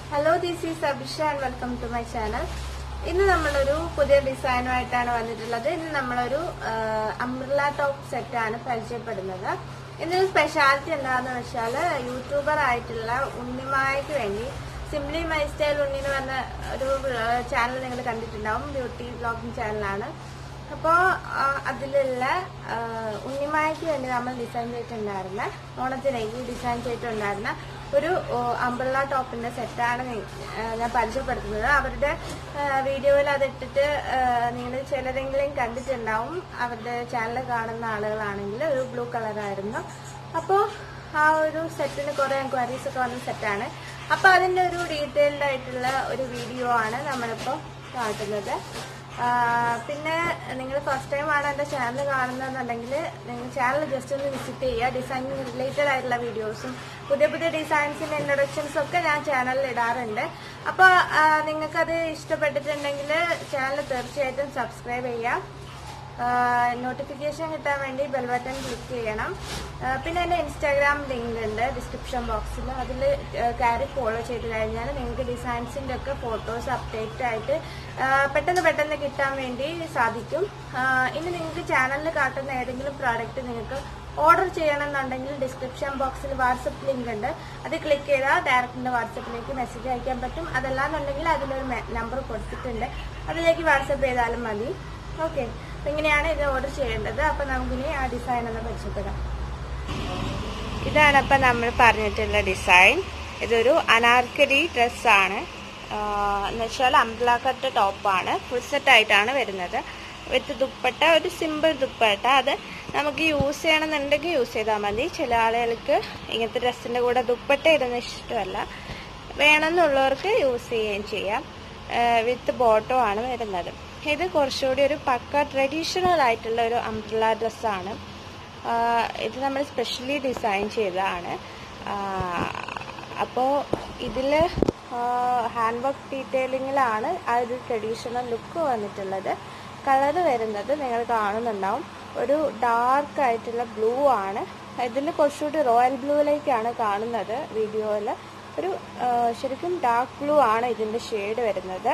hello this is Abhisha and welcome to my channel ഇന്ന് നമ്മളൊരു പുതിയ ഡിസൈനുമായിട്ടാണ് വന്നിട്ടുള്ളത് ഇന്ന് നമ്മളൊരു അംബ്രല ടോപ്പ് സെറ്റാണ് പരിചയപ്പെടുന്നത് ഇതിന്റെ സ്പെഷ്യാലിറ്റി എന്താണെന്ന് വെച്ചാൽ യൂട്യൂബർ ആയിട്ടുള്ള ഉണ്ണിമായ്ക്ക് വേണ്ടി സിംപ്ലി മൈ സ്റ്റൈൽ ഉണ്ണി എന്ന് പറഞ്ഞ ഒരു ചാനൽ നിങ്ങൾ കണ്ടിട്ടുണ്ടാവും ബ്യൂട്ടി വ്ളോഗിംഗ് ചാനലാണ് അപ്പോൾ അതിലുള്ള ആ, ഉണ്ണിമായ്ക്ക് വേണ്ടി നമ്മൾ ഡിസൈൻ ചെയ്തിട്ടുണ്ടായിരുന്ന ഓണത്തിലേക്ക് ഡിസൈൻ ചെയ്തിട്ടുണ്ടായിരുന്ന ഒരു അംബ്രല ടോപ്പിന്റെ സെറ്റാണ് ഞാൻ പരിചയപ്പെടുത്തുന്നത് അവരുടെ വീഡിയോയിൽ അതിട്ടിട്ട് നിങ്ങൾ ചിലരെങ്കിലും കണ്ടിട്ടുണ്ടാവും അവരുടെ ചാനൽ കാണുന്ന ആളുകളാണെങ്കിൽ ഒരു ബ്ലൂ കളറായിരുന്നു അപ്പോൾ ആ ഒരു സെറ്റിന് കുറെ എൻക്വയറീസ് ഒക്കെ വന്ന സെറ്റാണ് അപ്പോൾ അതിന്റെ ഒരു ഡീറ്റെയിൽഡ് ആയിട്ടുള്ള ഒരു വീഡിയോ ആണ് നമ്മളിപ്പോൾ കാട്ടുന്നത് ആ, പിന്നെ നിങ്ങൾ ഫസ്റ്റ് ടൈം ആണ് എൻ്റെ ചാനൽ കാണുന്നതെന്നുണ്ടെങ്കിൽ നിങ്ങൾ ചാനൽ ജസ്റ്റ് ഒന്ന് വിസിറ്റ് ചെയ്യുക ഡിസൈനിങ് റിലേറ്റഡ് ആയിട്ടുള്ള വീഡിയോസും പുതിയ പുതിയ ഡിസൈൻസിന്റെ ഇൻട്രൊഡക്ഷൻസ് ഒക്കെ ഞാൻ ചാനലിൽ ഇടാറുണ്ട് അപ്പോൾ നിങ്ങൾക്കത് ഇഷ്ടപ്പെട്ടിട്ടുണ്ടെങ്കിൽ ചാനൽ തീർച്ചയായിട്ടും സബ്സ്ക്രൈബ് ചെയ്യാം നോട്ടിഫിക്കേഷൻ കിട്ടാൻ വേണ്ടി ബെൽ ബട്ടൺ ക്ലിക്ക് ചെയ്യണം ആ, പിന്നെ എൻ്റെ ഇൻസ്റ്റാഗ്രാം ലിങ്ക് ഉണ്ട് ഡിസ്ക്രിപ്ഷൻ ബോക്സിൽ അതിൽ കയറി ഫോളോ ചെയ്ത് കഴിഞ്ഞാൽ നിങ്ങൾക്ക് ഡിസൈൻസിൻ്റെ ഒക്കെ ഫോട്ടോസ് അപ്ഡേറ്റ് ആയിട്ട് ആ, പെട്ടെന്ന് പെട്ടെന്ന് കിട്ടാൻ വേണ്ടി സാധിക്കും ആ, ഇനി നിങ്ങൾക്ക് ചാനലിൽ കാട്ടുന്ന ഏതെങ്കിലും പ്രോഡക്റ്റ് നിങ്ങൾക്ക് ഓർഡർ ചെയ്യണമെന്നുണ്ടെങ്കിൽ ഡിസ്ക്രിപ്ഷൻ ബോക്സിൽ വാട്സപ്പ് ലിങ്ക് ഉണ്ട് അത് ക്ലിക്ക് ചെയ്താൽ ഡയറക്റ്റ് എൻ്റെ വാട്സപ്പിലേക്ക് മെസ്സേജ് അയക്കാൻ പറ്റും അതല്ലാന്നുണ്ടെങ്കിൽ അതിലൊരു നമ്പർ കൊടുത്തിട്ടുണ്ട് അതിലേക്ക് വാട്സപ്പ് ചെയ്താലും മതി ഓക്കെ അപ്പൊ ഇങ്ങനെയാണ് ഇത് ഓർഡർ ചെയ്യേണ്ടത് അപ്പൊ നമുക്കിനി ആ ഡിസൈൻ ഒന്ന് പരിചയപ്പെടാം ഇതാണ് അപ്പൊ നമ്മൾ പറഞ്ഞിട്ടുള്ള ഡിസൈൻ ഇതൊരു അനാർക്കലി ഡ്രസ്സാണ് എന്ന് വെച്ചാൽ അംബ്ല കട്ട് ടോപ്പാണ് ഫുൾ സെറ്റ് ആയിട്ടാണ് വരുന്നത് വിത്ത് ദുപ്പട്ട ഒരു സിമ്പിൾ ദുപ്പട്ട അത് നമുക്ക് യൂസ് ചെയ്യണമെന്നുണ്ടെങ്കിൽ യൂസ് ചെയ്താൽ മതി ചില ആളുകൾക്ക് ഇങ്ങനത്തെ ഡ്രസ്സിന്റെ കൂടെ ദുപ്പട്ട ഇടുന്ന ഇഷ്ടമല്ല വേണമെന്നുള്ളവർക്ക് യൂസ് ചെയ്യുകയും ചെയ്യാം വിത്ത് ബോട്ടോ ആണ് വരുന്നത് ഇത് കുറച്ചുകൂടി ഒരു പക്ക ട്രഡീഷണൽ ആയിട്ടുള്ള ഒരു അംബ്രല ഡ്രസ്സാണ് ഇത് നമ്മൾ സ്പെഷ്യലി ഡിസൈൻ ചെയ്തതാണ് അപ്പോൾ ഇതിൽ ഹാൻഡ് വർക്ക് ഡീറ്റെയിലിങ്ങിലാണ് ആ ഒരു ട്രഡീഷണൽ ലുക്ക് വന്നിട്ടുള്ളത് കളർ വരുന്നത് നിങ്ങൾ കാണുന്നുണ്ടാവും ഒരു ഡാർക്ക് ആയിട്ടുള്ള ബ്ലൂ ആണ് ഇതിൽ കുറച്ചുകൂടി റോയൽ ബ്ലൂയിലേക്കാണ് കാണുന്നത് വീഡിയോയിൽ ഒരു ആ, ശരിക്കും ഡാർക്ക് ബ്ലൂ ആണ് ഇതിൻ്റെ ഷെയ്ഡ് വരുന്നത്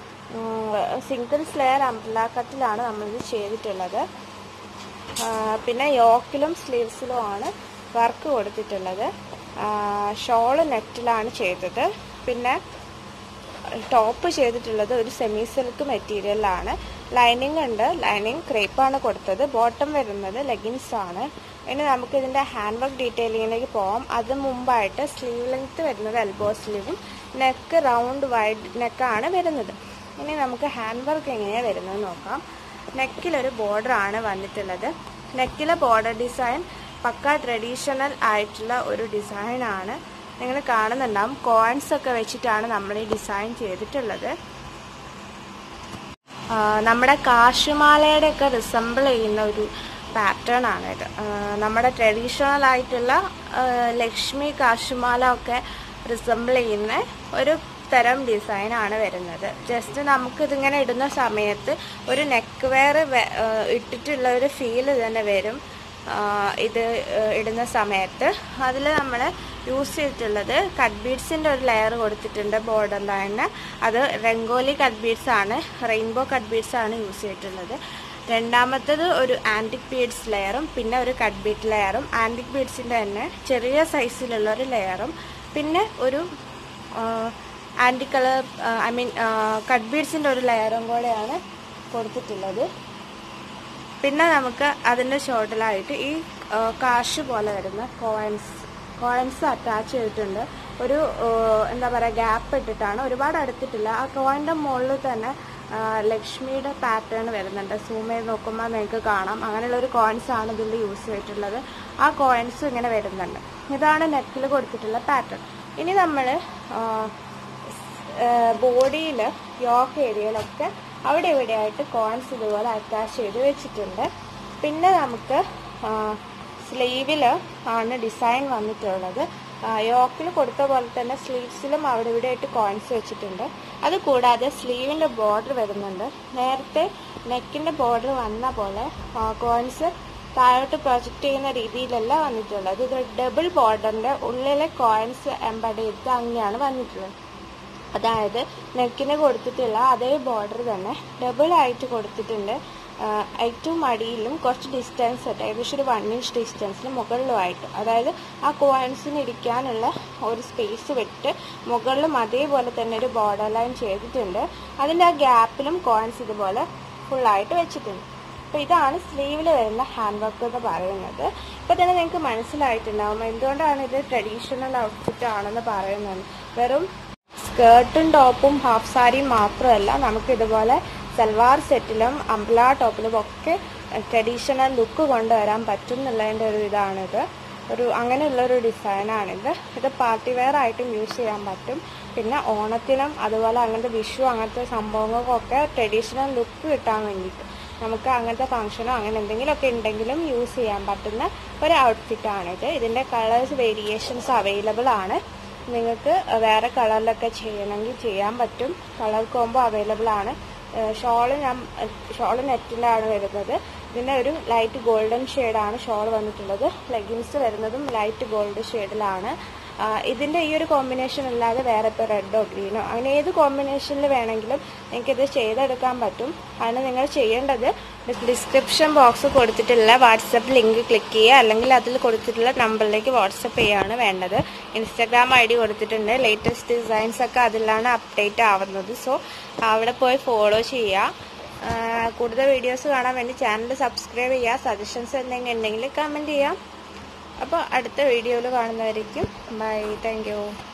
സിംഗിൾ സ്ലെയർ അംബ്രല കട്ടിലാണ് നമ്മളിത് ചെയ്തിട്ടുള്ളത് ആ, പിന്നെ യോക്കിലും സ്ലീവ്സിലും ആണ് വർക്ക് കൊടുത്തിട്ടുള്ളത് ഷോള് നെറ്റിലാണ് ചെയ്തത് പിന്നെ ടോപ്പ് ചെയ്തിട്ടുള്ളത് ഒരു സെമി സിൽക്ക് മെറ്റീരിയലാണ് ലൈനിങ് ഉണ്ട് ലൈനിങ് ക്രേപ്പാണ് കൊടുത്തത് ബോട്ടം വരുന്നത് ലെഗിൻസ് ആണ് ഇനി നമുക്ക് ഇതിന്റെ ഹാൻഡ് വർക്ക് ഡീറ്റെയിലിങ്ങിലേക്ക് പോവാം അത് മുമ്പായിട്ട് സ്ലീവ് ലെങ്ത് വരുന്നത് എൽബോ സ്ലീവും നെക്ക് റൗണ്ട് വൈഡ് നെക്കാണ് വരുന്നത് ഇനി നമുക്ക് ഹാൻഡ് വർക്ക് എങ്ങനെയാണ് വരുന്നത് നോക്കാം നെക്കിലൊരു ബോർഡർ ആണ് വന്നിട്ടുള്ളത് നെക്കിലെ ബോർഡർ ഡിസൈൻ പക്ക ട്രഡീഷണൽ ആയിട്ടുള്ള ഒരു ഡിസൈൻ ആണ് നിങ്ങൾ കാണുന്നുണ്ടാവും കോയിൻസ് ഒക്കെ വെച്ചിട്ടാണ് നമ്മൾ ഈ ഡിസൈൻ ചെയ്തിട്ടുള്ളത് ആ, നമ്മുടെ കാശുമാലയുടെ ഒക്കെ റിസംബിൾ ചെയ്യുന്ന ഒരു പാറ്റേൺ ആണ് ഇത് ആ, നമ്മുടെ ട്രഡീഷണൽ ആയിട്ടുള്ള ആ, ലക്ഷ്മി കാശുമാല ഒക്കെ റിസംബിൾ ചെയ്യുന്ന ഒരു തരം ഡിസൈൻ ആണ് വരുന്നത് ജസ്റ്റ് നമുക്ക് ഇതിങ്ങനെ ഇടുന്ന സമയത്ത് ഒരു നെക്ക് വെയർ ഇട്ടിട്ടുള്ള ഒരു ഫീല് തന്നെ വരും ആ, ഇത് ഏഹ്, ഇടുന്ന സമയത്ത് അതിൽ നമ്മൾ യൂസ് ചെയ്തിട്ടുള്ളത് കട്ട് ബീഡ്സിൻ്റെ ഒരു ലെയർ കൊടുത്തിട്ടുണ്ട് ബോർഡർ ലൈന് അത് രംഗോലി കട്ട് ബീഡ്സ് ആണ് റെയിൻബോ കട്ട് ബീഡ്സ് ആണ് യൂസ് ചെയ്തിട്ടുള്ളത് രണ്ടാമത്തത് ഒരു ആൻറ്റിക് ബീഡ്സ് ലെയറും പിന്നെ ഒരു കട്ട് ബീഡ് ലെയറും ആൻറ്റിക് ബീഡ്സിൻ്റെ തന്നെ ചെറിയ സൈസിലുള്ള ഒരു ലെയറും പിന്നെ ഒരു antique colour I mean cut ബീഡ്സിൻ്റെ ഒരു ലെയറും കൂടെയാണ് കൊടുത്തിട്ടുള്ളത് പിന്നെ നമുക്ക് അതിൻ്റെ ഷോർട്ടിലായിട്ട് ഈ ആ, കാശ് പോലെ വരുന്ന കോയിൻസ് കോയിൻസ് അറ്റാച്ച് ചെയ്തിട്ടുണ്ട് ഒരു ആ, എന്താ പറയുക ഗ്യാപ്പ് ഇട്ടിട്ടാണ് ഒരുപാട് അടുത്തിട്ടില്ല ആ കോയിൻ്റെ മുകളിൽ തന്നെ ആ, ലക്ഷ്മിയുടെ പാറ്റേൺ വരുന്നുണ്ട് സൂം ചെയ്ത് നോക്കുമ്പോൾ നിങ്ങൾക്ക് കാണാം അങ്ങനെയുള്ള ഒരു കോയിൻസ് ആണ് ഇതിൽ യൂസ് ചെയ്തിട്ടുള്ളത് ആ കോയിൻസ് ഇങ്ങനെ വരുന്നുണ്ട് ഇതാണ് നെക്കിൽ കൊടുത്തിട്ടുള്ള പാറ്റേൺ ഇനി നമ്മൾ ബോഡിയിൽ യോക്ക് ഏരിയയിലൊക്കെ അവിടെ ഇവിടെയായിട്ട് കോൺസ് ഇതുപോലെ അറ്റാച്ച് ചെയ്ത് വെച്ചിട്ടുണ്ട് പിന്നെ നമുക്ക് സ്ലീവിൽ ആണ് ഡിസൈൻ വന്നിട്ടുള്ളത് യോക്കിൽ കൊടുത്ത പോലെ തന്നെ സ്ലീവ്സിലും അവിടെ ഇവിടെ ആയിട്ട് കോയിൻസ് വെച്ചിട്ടുണ്ട് അത് കൂടാതെ സ്ലീവിൻ്റെ ബോർഡർ വരുന്നുണ്ട് നേരത്തെ നെക്കിൻ്റെ ബോർഡർ വന്ന പോലെ കോയിൻസ് താഴോട്ട് പ്രൊജക്റ്റ് ചെയ്യുന്ന രീതിയിലല്ല വന്നിട്ടുള്ളത് ഇത് ഡബിൾ ബോർഡറിൻ്റെ ഉള്ളിലെ കോയിൻസ് എംബഡ് ചെയ്ത് അങ്ങനെയാണ് വന്നിട്ടുള്ളത് അതായത് നെക്കിന് കൊടുത്തിട്ടുള്ള അതേ ബോർഡർ തന്നെ ഡബിൾ ആയിട്ട് കൊടുത്തിട്ടുണ്ട് ആഹ് ഏറ്റവും അടിയിലും കുറച്ച് ഡിസ്റ്റൻസ് ആയിട്ട് ഏകദേശം ഒരു വൺ ഇഞ്ച് ഡിസ്റ്റൻസിന് മുകളിലുമായിട്ട് അതായത് ആ കോയിൻസിന് ഇരിക്കാനുള്ള ഒരു സ്പേസ് വിട്ട് മുകളിലും അതേപോലെ തന്നെ ഒരു ബോർഡർ ലൈൻ ചെയ്തിട്ടുണ്ട് അതിൻ്റെ ആ ഗ്യാപ്പിലും കോയിൻസ് ഇതുപോലെ ഫുള്ളായിട്ട് വെച്ചിട്ടുണ്ട് അപ്പോൾ ഇതാണ് സ്ലീവിൽ വരുന്ന ഹാൻഡ് വർക്ക് എന്ന് പറയുന്നത് ഇപ്പോൾ തന്നെ നിങ്ങൾക്ക് മനസ്സിലായിട്ടുണ്ടാവും എന്തുകൊണ്ടാണ് ഇത് ട്രഡീഷണൽ ഔട്ട്ഫിറ്റ് ആണെന്ന് പറയുന്നത് വെറും സ്കേർട്ടും ടോപ്പും ഹാഫ് സാരിയും മാത്രമല്ല നമുക്ക് ഇതുപോലെ സൽവാർ സെറ്റിലും അംബ്ല ടോപ്പിലും ഒക്കെ ട്രഡീഷണൽ ലുക്ക് കൊണ്ടുവരാൻ പറ്റും എന്നുള്ളതിൻ്റെ ഒരു ഇതാണിത് ഒരു അങ്ങനെയുള്ള ഒരു ഡിസൈനാണിത് ഇത് പാർട്ടി വെയർ ആയിട്ടും യൂസ് ചെയ്യാൻ പറ്റും പിന്നെ ഓണത്തിനും അതുപോലെ അങ്ങനത്തെ വിഷു അങ്ങനത്തെ സംഭവങ്ങൾക്കൊക്കെ ട്രഡീഷണൽ ലുക്ക് കിട്ടാൻ വേണ്ടിയിട്ട് നമുക്ക് അങ്ങനത്തെ ഫംഗ്ഷനോ അങ്ങനെ എന്തെങ്കിലുമൊക്കെ ഉണ്ടെങ്കിലും യൂസ് ചെയ്യാൻ പറ്റുന്ന ഒരു ഔട്ട്ഫിറ്റാണിത് ഇതിൻ്റെ കളേഴ്സ് വേരിയേഷൻസ് അവൈലബിൾ ആണ് നിങ്ങൾക്ക് വേറെ കളറിലൊക്കെ ചെയ്യണമെങ്കിൽ ചെയ്യാൻ പറ്റും കളർ കോംബോ അവൈലബിൾ ആണ് ഷോള് ഞാൻ ഷോള് നെറ്റിലാണ് വരുന്നത് ഇതിൻ്റെ ഒരു ലൈറ്റ് ഗോൾഡൻ ഷെയ്ഡാണ് ഷോൾ വന്നിട്ടുള്ളത് ലെഗിൻസ് വരുന്നതും ലൈറ്റ് ഗോൾഡ് ഷെയ്ഡിലാണ് ഇതിൻ്റെ ഈ ഒരു കോമ്പിനേഷൻ അല്ലാതെ വേറെ ഇപ്പോൾ റെഡോ ഗ്രീനോ അങ്ങനെ ഏത് കോമ്പിനേഷനിൽ വേണമെങ്കിലും നിങ്ങൾക്കിത് ചെയ്തെടുക്കാൻ പറ്റും അതിന് നിങ്ങൾ ചെയ്യേണ്ടത് ഡിസ്ക്രിപ്ഷൻ ബോക്സ് കൊടുത്തിട്ടുള്ള വാട്സപ്പ് ലിങ്ക് ക്ലിക്ക് ചെയ്യുക അല്ലെങ്കിൽ അതിൽ കൊടുത്തിട്ടുള്ള നമ്പറിലേക്ക് വാട്സപ്പ് ചെയ്യുകയാണ് വേണ്ടത് ഇൻസ്റ്റാഗ്രാം ഐ ഡി കൊടുത്തിട്ടുണ്ട് ലേറ്റസ്റ്റ് ഡിസൈൻസ് ഒക്കെ അതിലാണ് അപ്ഡേറ്റ് ആവുന്നത് സോ അവിടെ പോയി ഫോളോ ചെയ്യുക കൂടുതൽ വീഡിയോസ് കാണാൻ വേണ്ടി ചാനൽ സബ്സ്ക്രൈബ് ചെയ്യുക സജഷൻസ് എന്തെങ്കിലും ഉണ്ടെങ്കിൽ കമൻറ്റ് ചെയ്യാം അപ്പോൾ അടുത്ത വീഡിയോയിൽ കാണുന്നവരേക്കും ബൈ താങ്ക് യു